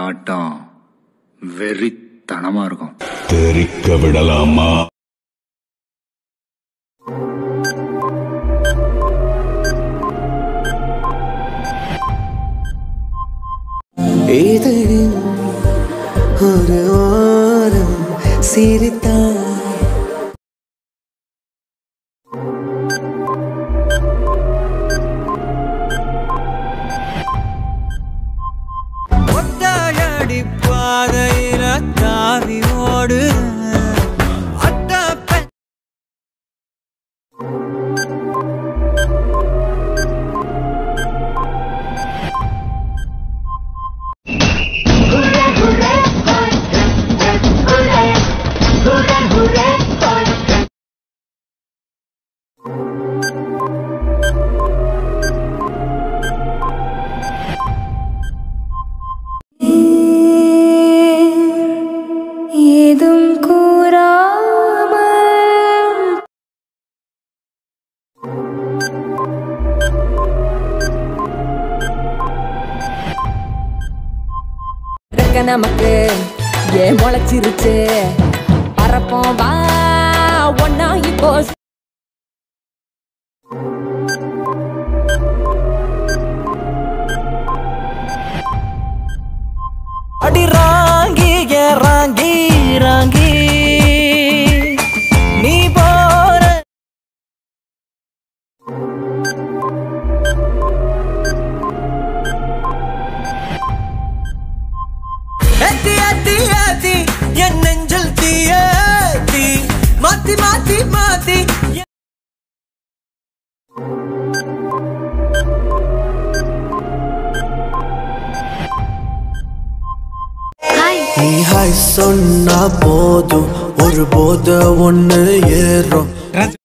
ஆட்டம் வெறித்தனமா இருக்கும் தெரிக்க விடலாமா இதழில் ஒரு ஓரம் சிரித்தாய் ஒத்தாடி பாதையில தாவி ஓடு ஏதும் கூறாமல் இருக்க நமக்கு ஏன் முளைச்சிருச்சு பறப்போம் வா ஒன்னா இப்போ அடி ராங்கி ஏ ராங்கி ராங்கி நீ போற அத்தி அத்தி அத்தி என் நெஞ்சல் தீயத்தி மாத்தி மாத்தி மாத்தி நீ ஹாய் சொன்னா போதும் ஒரு போத ஒண்ணு ஏறும்